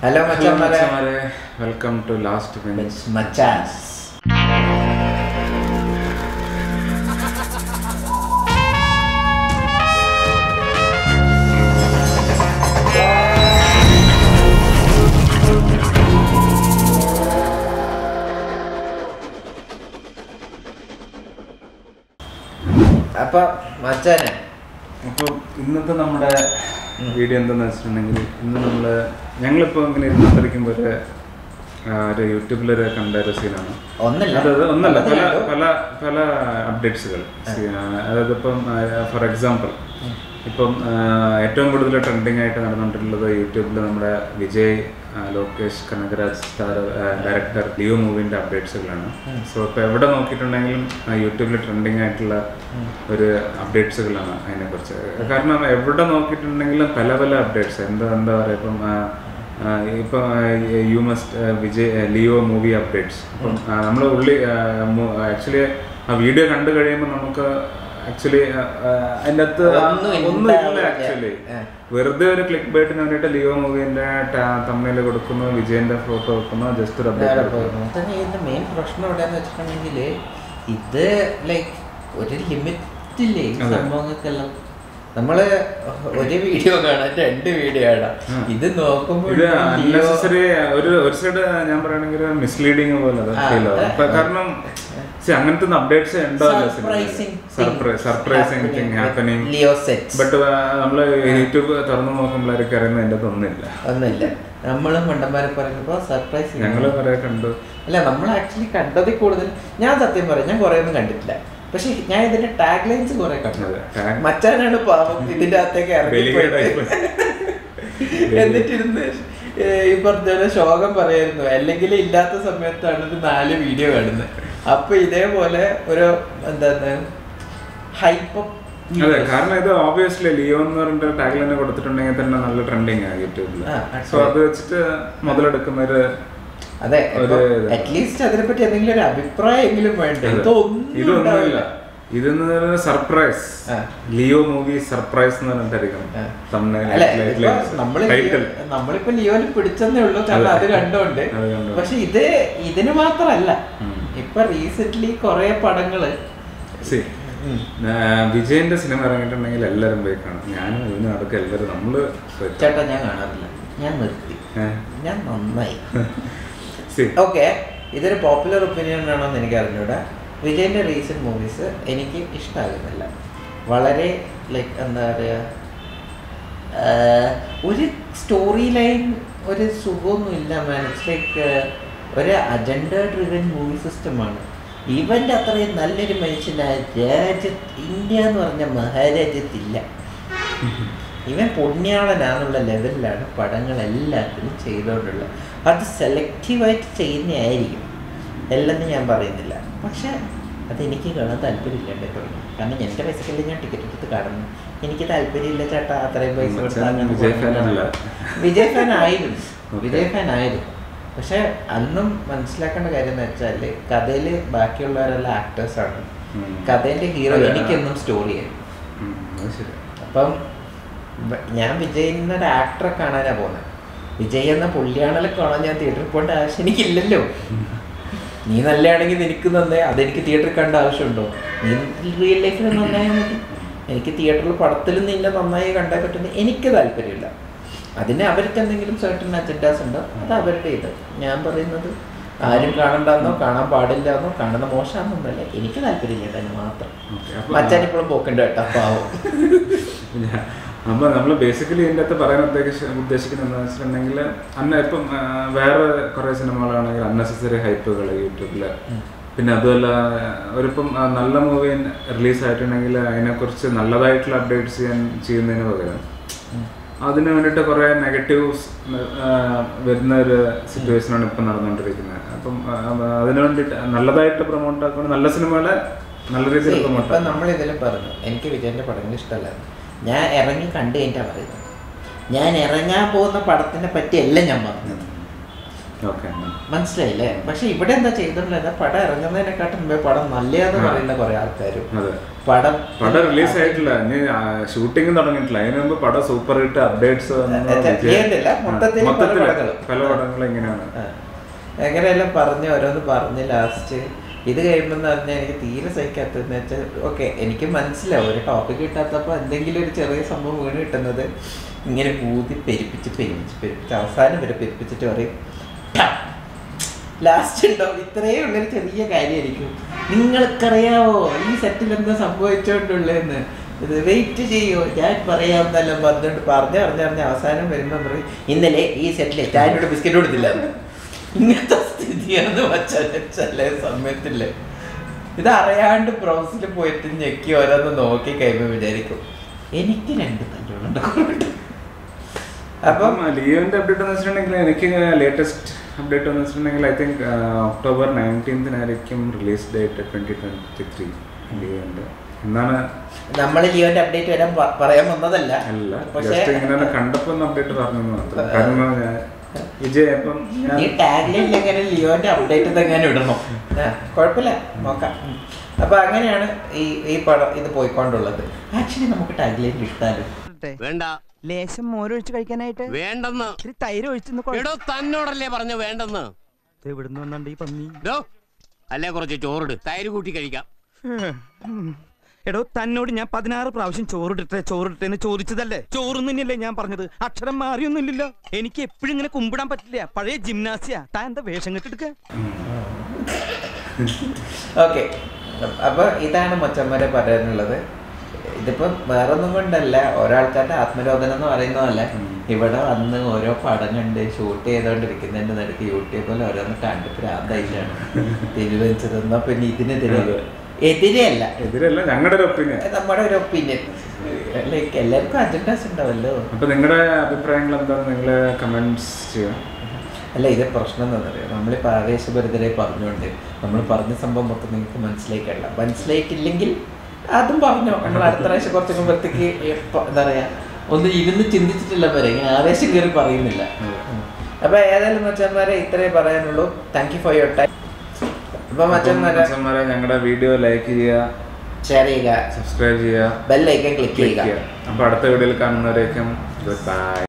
Hello മച്ചാന്മാരെ welcome to last bench മച്ചാൻസ് അപ്പൊ മച്ചാനെ അപ്പോൾ ഇന്നത്തെ നമ്മുടെ വീഡിയോ എന്താന്ന് വെച്ചിട്ടുണ്ടെങ്കിൽ ഇന്ന് നമ്മൾ ഞങ്ങളിപ്പോൾ ഇങ്ങനെ ഇരുന്നിരിക്കുമ്പോൾ ഒരു ആ, ഒരു യൂട്യൂബിലൊരു കണ്ട ഒരു സീനാണ് ഒന്നല്ല അതായത് ഒന്നല്ല പല ഒന്നല്ല. പല പല അപ്ഡേറ്റ്സുകൾ അതായത് ഇപ്പം ഫോർ എക്സാമ്പിൾ ഇപ്പം ആ, ഏറ്റവും കൂടുതൽ ട്രെൻഡിങ് ആയിട്ട് നടന്നുകൊണ്ടിട്ടുള്ളത് യൂട്യൂബിൽ നമ്മുടെ വിജയ് ആ, Lokesh Kanagaraj star director Leo മൂവിൻ്റെ അപ്ഡേറ്റ്സുകളാണ് സോ ഇപ്പോൾ എവിടെ നോക്കിയിട്ടുണ്ടെങ്കിലും യൂട്യൂബിൽ ട്രെൻഡിങ് ആയിട്ടുള്ള ഒരു അപ്ഡേറ്റ്സുകളാണ് അതിനെക്കുറിച്ച് കാരണം എവിടെ നോക്കിയിട്ടുണ്ടെങ്കിലും പല പല അപ്ഡേറ്റ്സ് എന്താ എന്താ പറയുക ഇപ്പം ആ, ആ, ഇപ്പം you must Vijay Leo movie updates അപ്പം നമ്മൾ ഉള്ളി ആക്ച്വലി ആ വീഡിയോ കണ്ടു കഴിയുമ്പോൾ നമുക്ക് ആക്ച്വലി അതിൻ്റെ അകത്ത് ഒന്നും ഒന്നും ഇല്ല ഉണ്ടാവില്ല. ആക്ച്വലി ആ. വെറുതെ ഒരു ക്ലിക്ക് ബൈറ്റിന് വേണ്ടിയിട്ട് ലിയോ മൂവിന്റെ തമ്മിൽ കൊടുക്കുന്നു വിജയന്റെ ഫോട്ടോ വെക്കുന്നു ജസ്റ്റ് ഒരു നേരെ അപ്ഡേറ്റ് പോകുന്നു. തന്നെ ഇതിന്റെ മെയിൻ പ്രശ്നം എവിടെയാന്ന് വെച്ചിട്ടുണ്ടെങ്കിൽ ഇത് ലൈക്ക് ഒരു ലിമിറ്റ് ഇല്ലേ ഈ അതെ. സംഭവങ്ങൾക്കെല്ലാം നമ്മള് ഒരു വീഡിയോ കാണാൻ രണ്ട് വീഡിയോ കാണാം ഉം. ഇത് നോക്കുമ്പോൾ ഇത് അൺനെസസറി ഒരു ഒരു സൈഡ് ഞാൻ പറയുകയാണെങ്കിൽ മിസ്ലീഡിങ് പോലെ അത് ആ, ഫീൽ ആവും ഇപ്പൊ ആ. കാരണം see, അങ്ങനത്തെ അപ്ഡേറ്റ്സ് ഉണ്ടാവില്ല surprising surprising thing happening Leo set but നമ്മൾ യൂട്യൂബ് തുറന്നു നോക്കുമ്പോഴായിരിക്കും അറിയുന്നത് എൻ്റെ ഒന്നുമില്ല ഒന്നുമില്ല നമ്മളും മണ്ടന്മാരെ പറയുമ്പോ സർപ്രൈസ് ഞങ്ങൾ കുറെ കണ്ടു അല്ല നമ്മൾ ആക്ച്വലി കണ്ടതിൽ കൂടുതൽ ഞാൻ സത്യം പറയാം ഞാൻ കുറെ ഒന്നും കണ്ടിട്ടില്ല പക്ഷെ ഞാൻ ഇതിന്റെ ടാഗ് ലൈൻസ് കുറെ കണ്ടു അതെ, tag- മച്ചാനാണ് പാവം ഇതിന്റെ അകത്തേക്ക് ബലികേടായി ഇറങ്ങിപ്പോയിട്ട് പോയി. എന്നിട്ടിരുന്ന് ഏർ ഈ പറഞ്ഞ പോലെ ശോകം പറയായിരുന്നു അല്ലെങ്കിൽ ഇല്ലാത്ത സമയത്താണ് ഇത് നാല് വീഡിയോ കാണുന്നത് അപ്പൊ ഇതേപോലെ ഒരു എന്താണ് ഹൈപ്പ് അതെ കാരണം ഇത് ഓബിയസ്ലി ലിയോ എന്ന് പറഞ്ഞിട്ട് ടാഗ് ലൈൻ കൊടുത്തിട്ടുണ്ടെങ്കിൽ തന്നെ നല്ല ട്രെൻഡിങ് ആണ് യൂട്യൂബിൽ ആ, സോ അത് വെച്ചിട്ട് മുതലെടുക്കുന്ന ഒരു അതെ ഒരു ഇത്. അറ്റ്ലീസ്റ്റ് അതിനെപ്പറ്റി എന്തെങ്കിലും ഒരു അഭിപ്രായം എങ്കിലും വേണ്ടേ അതെ. ഇതൊന്നും ഇതൊന്നുമില്ല ഉണ്ടാവില്ല. ഇതെന്ന് സർപ്രൈസ് ആ. ലിയോ മൂവി സർപ്രൈസ് എന്ന് പറഞ്ഞിട്ടായിരിക്കും ആ. thumbnail, അല്ല title, ഇതിപ്പോ നമ്മള് title. ലിയോ- നമ്മളിപ്പോ ലിയോന് പിടിച്ചെന്നേ ഉള്ളൂ കാരണം അതെ. അത് കണ്ടോണ്ട് അത് കണ്ടോണ്ട്. പക്ഷെ ഇത് ഇതിന് മാത്രല്ല ഉം. ഇപ്പൊ റീസെന്റ് കൊറേ പടങ്ങള് See, ഉം. ആ, വിജയന്റെ സിനിമ ഇറങ്ങിയിട്ടുണ്ടെങ്കിൽ എല്ലാവരും പോയി കാണും ഞാനും ഇതിന് നടക്കുക എല്ലാവരും നമ്മള് പോയി ചേട്ടാ ഞാൻ കാണാറില്ല ഞാൻ നിർത്തി ഏ? ഞാൻ നന്നായി See, ഓക്കെ ഇതൊരു പോപ്പുലർ ഒപ്പീനിയൻ ആണോ എന്ന് എനിക്ക് അറിഞ്ഞൂടാ വിജയന്റെ റീസെന്റ് മൂവീസ് എനിക്ക് ഇഷ്ടമാകുന്നില്ല വളരെ ലൈക്ക് എന്താ പറയുക ഒരു സ്റ്റോറി ലൈൻ ഒരു സുഖമൊന്നുമില്ല മാൻ ഇറ്റ്സ് ലൈക്ക് ഒരു അജണ്ട ഡ്രിവൻ മൂവി സിസ്റ്റമാണ് ഇവൻ്റെ അത്രയും നല്ലൊരു മനുഷ്യനായ രാജ്യത്ത് ഇന്ത്യ എന്ന് പറഞ്ഞ മഹാരാജ്യത്തില്ല ഇവൻ പുണ്യാളനാന്നുള്ള ലെവലിലാണ് പടങ്ങളെല്ലാത്തിനും ചെയ്തുകൊണ്ടുള്ളത് അത് സെലക്റ്റീവായിട്ട് ചെയ്യുന്നതായിരിക്കും അല്ലെന്ന് ഞാൻ പറയുന്നില്ല പക്ഷെ അതെനിക്ക് കാണാൻ താല്പര്യമില്ലാണ്ട് തുടങ്ങി കാരണം എൻ്റെ പൈസക്കല്ലേ ഞാൻ ടിക്കറ്റ് എടുത്ത് കാണുന്നു എനിക്ക് താല്പര്യമില്ല ചേട്ടാ അത്രയും പൈസ കൊടുത്ത് മച്ചാൻ അങ്ങനെ വിജയ് fan പോകുന്നത്. അല്ല. വിജയ് ഫാൻ ആയിരുന്നു Okay. വിജയ് ഫാൻ ആയിരുന്നു പക്ഷെ അന്നും മനസ്സിലാക്കേണ്ട കാര്യം എന്ന് വെച്ചാൽ കഥയിൽ ബാക്കിയുള്ളവരെല്ലാം ആക്ടേഴ്സാണ് ഉം. കഥേൻ്റെ ഹീറോ അതെ. എനിക്കെന്നും സ്റ്റോറിയായിരുന്നു ഉം, അത് ശരി. അപ്പം വ- ഞാൻ വിജയ് എന്നൊരു ആക്ടറെ കാണാനാ പോകുന്നത് വിജയ് എന്ന പുള്ളിയാണല്ലോ കാണാൻ ഞാൻ തിയേറ്ററിൽ പോകേണ്ട ആവശ്യം എനിക്കില്ലല്ലോ നീ നല്ലതാണെങ്കിൽ നിനക്ക് നന്നേ അതെനിക്ക് തിയേറ്ററിൽ കണ്ട ആവശ്യമുണ്ടോ നീ റിയൽ ലൈഫിൽ നന്നായാൽ മതി എനിക്ക് തിയേറ്ററിൽ പടത്തിലും നിന്നെ നന്നായി കണ്ടാൽ പറ്റുന്ന എനിക്ക് താല്പര്യമില്ല അതിന് അവർക്ക് എന്തെങ്കിലും സർട്ടൻ അജൻഡാസ് ഉണ്ടോ അത് അവരുടെ ഇത് ഞാൻ പറയുന്നത് ആരും കാണണ്ടെന്നോ കാണാൻ പാടില്ലെന്നോ കാണുന്ന മോശമാണെന്നല്ല എനിക്ക് താല്പര്യമില്ല അതിന് മാത്രം Okay, അപ്പൊ- മച്ചാൻ ഇപ്പോഴും പോക്കുണ്ട് കേട്ടോ പാവം ഞാ- അപ്പൊ നമ്മൾ ബേസിക്കലി ഇതിൻ്റെ അകത്ത് പറയാൻ ഉദ്ദേശിച്ച ഉദ്ദേശിക്കുന്നത് എന്താ വെച്ചിട്ടുണ്ടെങ്കിൽ അന്ന ഇപ്പം ആ, വേറെ കുറേ സിനിമകളാണെങ്കിൽ അൺനെസസറി ഹൈപ്പുകൾ യൂട്യൂബിൽ പിന്നെ അതുമല്ല ഒരിപ്പം ആ, നല്ല മൂവി റിലീസ് ആയിട്ടുണ്ടെങ്കിൽ അതിനെക്കുറിച്ച് നല്ലതായിട്ടുള്ള അപ്ഡേറ്റ്സ് ചെയ്യാൻ ചെയ്യുന്നതിന് പകരം അതിന് വേണ്ടിയിട്ട് കുറേ നെഗറ്റീവ്സ് വരുന്ന ഒരു സിറ്റുവേഷനാണ് ഇപ്പം നടന്നുകൊണ്ടിരിക്കുന്നത് അപ്പം ആ, അതിന് വേണ്ടിയിട്ട് നല്ലതായിട്ട് പ്രൊമോട്ട് ആക്കണം നല്ല സിനിമകളെ നല്ല രീതിയിൽ പ്രൊമോട്ട് ഇപ്പൊ നമ്മൾ ഇതിലും പറഞ്ഞു എനിക്ക് വിജയന്റെ പടങ്ങൾ ഇഷ്ടമല്ല ഞാൻ ഇറങ്ങി കണ്ടു കഴിഞ്ഞാ പറയുന്നത് ഞാൻ ഇറങ്ങാൻ പോകുന്ന പടത്തിനെ പറ്റിയല്ല ഞാൻ പറഞ്ഞത് ഓക്കെ മനസ്സിലായില്ലേ പക്ഷെ ഇവിടെ എന്താ ചെയ്തിട്ടുള്ളത് പടം ഇറങ്ങുന്നതിനെക്കാട്ടും മുമ്പേ പടം നല്ലതെന്ന് ആ. പറയുന്ന കുറെ ആൾക്കാരും അതെ പടം പടം റിലീസ് ആയിട്ടില്ല ഇനി ഷൂട്ടിംഗ് തുടങ്ങിയിട്ടില്ല അതിന് മുമ്പ് പടം സൂപ്പർ ഹിറ്റ് അപ്ഡേറ്റ്സ് എത്ര- ചെയ്യണ്ടില്ല, മൊത്തത്തിൽ പല മൊത്തത്തിൽ പടങ്ങളും. പല പടങ്ങളും ഇങ്ങനെയാണ് ആ. എങ്ങനെയെല്ലാം പറഞ്ഞ് ഓരോന്ന് പറഞ്ഞ് ലാസ്റ്റ് ഇത് കഴിയുമ്പോൾ പറഞ്ഞാൽ എനിക്ക് തീരെ സഹിക്കാത്തതെന്ന് വെച്ചാൽ ഓക്കെ എനിക്ക് മനസ്സിലാവും ഒരു ടോപ്പിക് കിട്ടാത്തപ്പോൾ എന്തെങ്കിലും ഒരു ചെറിയ സംഭവം വീണ് കിട്ടുന്നത് ഇങ്ങനെ ഊതി പെരുപ്പിച്ച് പെരുപ്പിച്ച് പെരുപ്പിച്ച് അവസാനം വരെ പെരുപ്പിച്ചിട്ട് പറയും ലാസ്റ്റ് ഉണ്ടോ ഇത്രയേ ഉള്ളൊരു ചെറിയ കാര്യമായിരിക്കും നിങ്ങൾക്കറിയാവോ ഈ സെറ്റിൽ എന്താ സംഭവിച്ചോണ്ടുള്ളതെന്ന് ഇത് വെയിറ്റ് ചെയ്യോ ഞാൻ പറയാമെന്നെല്ലാം പറഞ്ഞുകൊണ്ട് പറഞ്ഞു പറഞ്ഞു പറഞ്ഞ് അവസാനം വരുമ്പോൾ പറയും ഇന്നലെ ഈ സെറ്റിൽ ചായനോട് ബിസ്ക്കറ്റ് കൊടുത്തില്ല ഇങ്ങനത്തെ സ്ഥിതിയാണ് വച്ചാൽ ചില സമയത്തില്ലേ ഇത് അറിയാണ്ട് ബ്രൗസിൽ പോയിട്ട് ഞെക്കി ഓരോന്ന് നോക്കി കഴിയുമ്പോൾ വിചാരിക്കും എനിക്ക് രണ്ട് തല്ലുകളുണ്ട് അപ്പം അപ്പം ലിയോന്റെ അപ്ഡേറ്റ് എന്ന് വെച്ചിട്ടുണ്ടെങ്കിൽ എനിക്ക് ലേറ്റസ്റ്റ് അപ്ഡേറ്റ് എന്ന് വെച്ചിട്ടുണ്ടെങ്കിൽ ഐ തിങ്ക് ഒക്ടോബർ നയൻറ്റീൻത്തിനായിരിക്കും release date twenty twenty three ലിയോന്റെ എന്നാണ് നമ്മൾ ലിയോന്റെ അപ്ഡേറ്റ് വരാൻ പ- പറയാൻ വന്നതല്ല അല്ല പക്ഷേ ജസ്റ്റ് ഇങ്ങനെ കണ്ടപ്പോ ഒന്ന് അപ്ഡേറ്റ് പറഞ്ഞു എന്ന് മാത്രം കാരണം ഞാൻ വിജയ് അപ്പം ഞാൻ ഈ ടാഗ്ലൈനിൽ എങ്ങനെ ലിയോന്റെ അപ്ഡേറ്റ് എങ്ങനെ ഇടണം ആ, കുഴപ്പമില്ല നോക്കാം ഉം. അപ്പൊ അങ്ങനെയാണ് ഈ ഈ പടം ഇത് പോയിക്കൊണ്ടുള്ളത് ആക്ച്വലി നമുക്ക് ടാഗ്ലൈനിൽ ഇട്ടാലും വേണ്ട ലേശം മോരൊഴിച്ച് കഴിക്കാനായിട്ട് വേണ്ടെന്ന് ഇത്തിരി തൈര് ഒഴിച്ചെന്ന് കൊഴ- എടോ തന്നോടല്ലേ പറഞ്ഞു വേണ്ടെന്ന് ഇത് എവിടുന്ന് വന്നുണ്ട് ഈ പന്നി ഡോ അല്ലേ കുറച്ച് ചോറിട് തൈര് കൂട്ടി കഴിക്കാം ഉം. എടോ തന്നോട് ഞാൻ പതിനാറ് പ്രാവശ്യം ചോറിട്ടെ ചോറിട്ടെന്ന് ചോദിച്ചതല്ലേ ചോറും തന്നെയല്ലേ ഞാൻ പറഞ്ഞത് അക്ഷരം മാറിയൊന്നുമില്ലല്ലോ എനിക്ക് എപ്പോഴും ഇങ്ങനെ കുമ്പിടാൻ പറ്റില്ല പഴയ ജിംനാസിയ താൻ എന്താ വേഷം കെട്ടെടുക്ക ഓക്കെ അപ്പൊ ഇതാണ് മച്ചന്മാരെ പറയാനുള്ളത് ഇതിപ്പം വേറൊന്നും കൊണ്ടല്ല ഓരോൾക്കാരുടെ ആത്മരോധനം എന്ന് പറയുന്നതല്ല ഇവിടെ വന്ന് ഓരോ പടം കണ്ട് ഷൂട്ട് ചെയ്തോണ്ടിരിക്കുന്നതിന്റെ നടുക്ക് യൂട്യൂബിൽ ഓരോന്ന് കണ്ട് ഭ്രാന്തായിട്ടാണ് തിരുവനന്തപുരത്ത് എന്നാ പിന്നെ ഇതിനെതിരെ എതിരെയല്ല എതിരല്ല ഞങ്ങളുടെ ഒരു ഒപ്പീനിയൻ അത് നമ്മുടെ ഒരു ഒപ്പീനിയൻ ലൈക്ക് എല്ലാവർക്കും അജണ്ടാസ് ഉണ്ടാവല്ലോ അപ്പൊ നിങ്ങളുടെ അഭിപ്രായങ്ങൾ എന്താണെന്ന് നിങ്ങൾ കമന്റ്സ് ചെയ്യാം അല്ല ഇത് പ്രശ്നം എന്താണെന്നറിയോ നമ്മളിപ്പോൾ ആവേശഭരിതരെ പറഞ്ഞുകൊണ്ട് നമ്മൾ പറഞ്ഞ സംഭവം മൊത്തം നിങ്ങൾക്ക് മനസ്സിലാക്കല്ല മനസ്സിലായിട്ടില്ലെങ്കിൽ അതും പറഞ്ഞോ നമ്മൾ അടുത്ത പ്രാവശ്യം കുറച്ച് മുമ്പത്തേക്ക് എപ്പ- എന്താ പറയാ ഒന്ന് ഇരുന്ന് ചിന്തിച്ചിട്ടില്ല വരെ ഇങ്ങനെ ആവേശം കയറി പറയുന്നില്ല അപ്പൊ ഏതായാലും മച്ചന്മാരെ ഇത്രേ പറയാനുള്ളൂ thank you for your time അപ്പൊ മച്ചന്മാരെ മച്ചന്മാരെ ഞങ്ങളുടെ വീഡിയോ ലൈക്ക് ചെയ്യുക ഷെയർ ചെയ്യുക സബ്സ്ക്രൈബ് ചെയ്യുക ബെല്ലൈക്കൻ ക്ലിക്ക് ക്ലിക്ക് ചെയ്യുക ചെയ്യുക അപ്പൊ അടുത്ത വീഡിയോയിൽ കാണുന്നവരേക്കും ഗുഡ് ബൈ